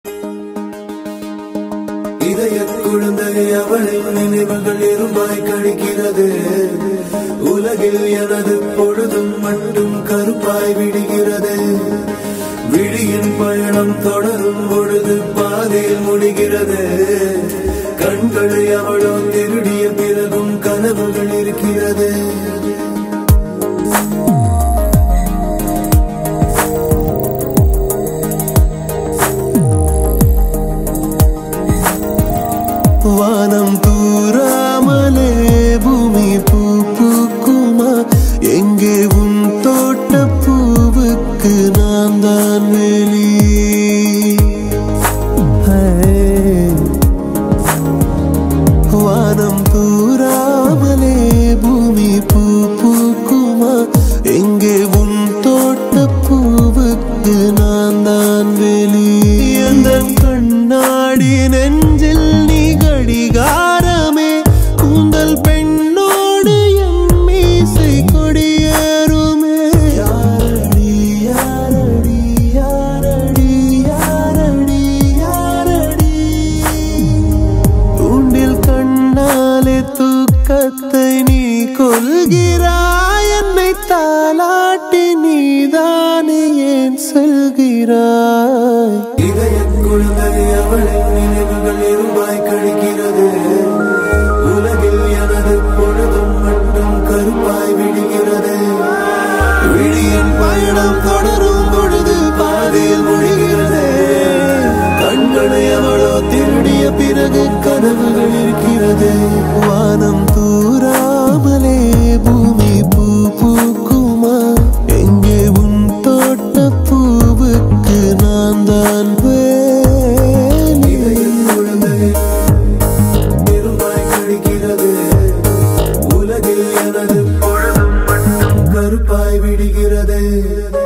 இதய குழந்தை அவளின் நினைவுகள் இரும்பாய் கழிக்கிறது உலகில் எனது பொழுதும் மட்டும் கருப்பாய் விடுகிறது விழியின் பயணம் தொடரும் பொழுது பாதையில் முடிகிறது கண்களை அவளோ திருடிய பிறகும் கனவுகள் இருக்கிறது வானம் தூராமலே பூமி பூ பூக்குமா எங்கே உன் தோட்ட பூவுக்கு நான் தான் வெளி வானம் தூராமலே பூமி பூ பூக்குமா எங்கே உன் தோட்ட பூவுக்கு நான் தான் வெளி அந்த கண்ணாடி நெஞ்சில் நீ கடிகாரமே கூந்தல் பெண்ணோடு என் மீசை கொடியேறுமே யாரடி யாரடி யாரடி யாரடி யாரடி தூண்டில் கண்ணாலே தூக்கத்தை நீ கொள்கிறாய் என்னை தாலாட்டி நீதானே ஏன் செல்கிறாய் இதய குழந்தை அவளின் நினைவுகள் இருபாய் கழிக்கிறது உலகில் எனது பொழுதும் மட்டும் கருப்பாய் விடுகிறது விழியின் பயணம் தொடரும் பொழுது பாதையில் முடிகிறது கண்களை அவளோ திருடிய பிறகு கனவுகள் இருக்கிறது வானம் தூராமலே பூமி பூ பூக்குமா எங்கே உன் தோட்ட பூவுக்கு நான் தான் வேலி பெருமாய் கழிக்கிறது உலகில் எனது பொழுதும் மட்டும் கருப்பாய் விடுகிறது